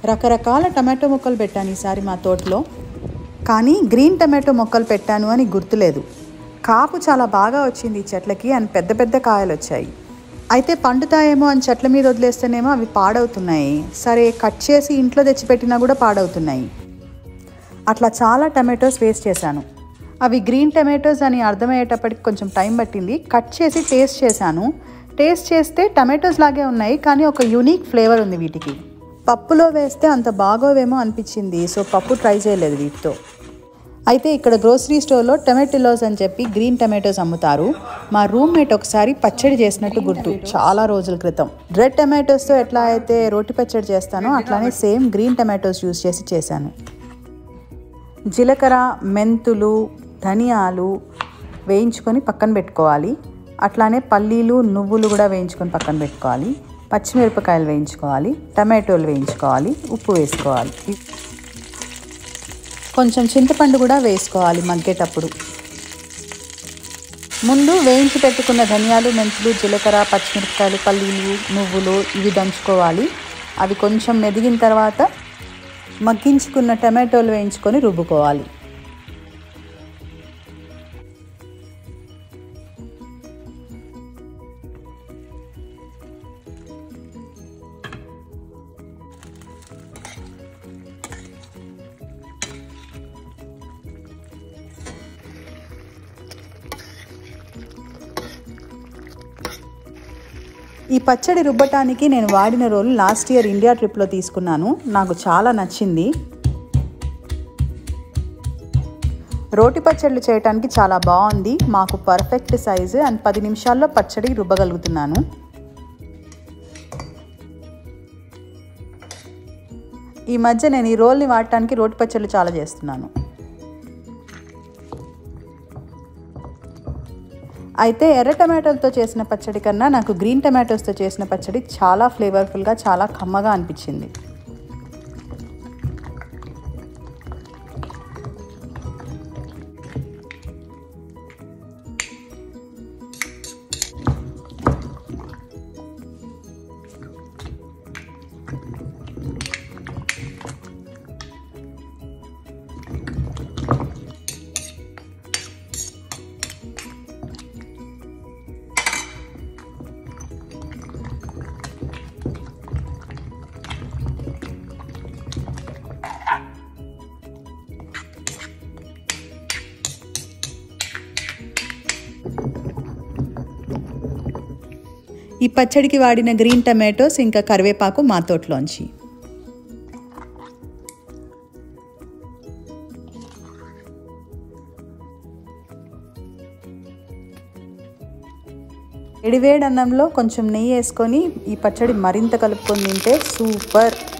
రకరకాల టమాటో మొక్కలు పెట్టాను ఈసారి మా తోటలో కానీ గ్రీన్ టమాటో మొక్కలు పెట్టాను అని గుర్తులేదు కాపు చాలా బాగా వచ్చింది ఈ చెట్లకి అని పెద్ద పెద్ద కాయలు వచ్చాయి అయితే పండుతాయేమో అని చెట్ల మీద వదిలేస్తేనేమో అవి పాడవుతున్నాయి సరే కట్ చేసి ఇంట్లో తెచ్చిపెట్టినా కూడా పాడవుతున్నాయి అట్లా చాలా టమాటోస్ వేస్ట్ చేశాను అవి గ్రీన్ టమాటోస్ అని అర్థమయ్యేటప్పటికి కొంచెం టైం పట్టింది కట్ చేసి టేస్ట్ చేశాను టేస్ట్ చేస్తే టమాటోస్ లాగే ఉన్నాయి కానీ ఒక యూనిక్ ఫ్లేవర్ ఉంది వీటికి పప్పులో వేస్తే అంత బాగోవేమో అనిపించింది సో పప్పు ట్రై చేయలేదు వీటితో అయితే ఇక్కడ గ్రోసరీ స్టోర్లో టొమాటోలోస్ అని చెప్పి గ్రీన్ టమాటోస్ అమ్ముతారు మా రూమ్మేట్ ఒకసారి పచ్చడి చేసినట్టు గుర్తు చాలా రోజుల క్రితం రెడ్ టమాటోస్తో ఎట్లా అయితే రోటి పచ్చడి చేస్తానో అట్లానే సేమ్ గ్రీన్ టమాటోస్ యూస్ చేసి చేశాను జీలకర్ర మెంతులు ధనియాలు వేయించుకొని పక్కన పెట్టుకోవాలి అట్లానే పల్లీలు నువ్వులు కూడా వేయించుకొని పక్కన పెట్టుకోవాలి పచ్చిమిరపకాయలు వేయించుకోవాలి టమాటోలు వేయించుకోవాలి ఉప్పు వేసుకోవాలి కొంచెం చింతపండు కూడా వేసుకోవాలి మగ్గేటప్పుడు ముందు వేయించి పెట్టుకున్న ధనియాలు మెంతులు జీలకర్ర పచ్చిమిరపకాయలు పల్లీలు నువ్వులు ఇవి దంచుకోవాలి అవి కొంచెం మెదిగిన తర్వాత మగ్గించుకున్న టమాటోలు వేయించుకొని రుబ్బుకోవాలి ఈ పచ్చడి రుబ్బటానికి నేను వాడిన రోలు లాస్ట్ ఇయర్ ఇండియా ట్రిప్లో తీసుకున్నాను నాకు చాలా నచ్చింది రోటి పచ్చళ్ళు చేయడానికి చాలా బాగుంది మాకు పర్ఫెక్ట్ సైజు అండ్ పది నిమిషాల్లో పచ్చడి రుబ్బగలుగుతున్నాను ఈ మధ్య నేను ఈ రోల్ని వాడటానికి రోటి పచ్చళ్ళు చాలా చేస్తున్నాను అయితే ఎర్ర టమాటోలతో చేసిన పచ్చడి కన్నా నాకు గ్రీన్ టమాటోస్తో చేసిన పచ్చడి చాలా ఫ్లేవర్ఫుల్గా చాలా కమ్మగా అనిపించింది ఈ పచ్చడికి వాడిన గ్రీన్ టమాటోస్ ఇంకా కరివేపాకు మా తోటలోంచి ఎడివేడి అన్నంలో కొంచెం నెయ్యి వేసుకొని ఈ పచ్చడి మరింత కలుపుకొని తింటే సూపర్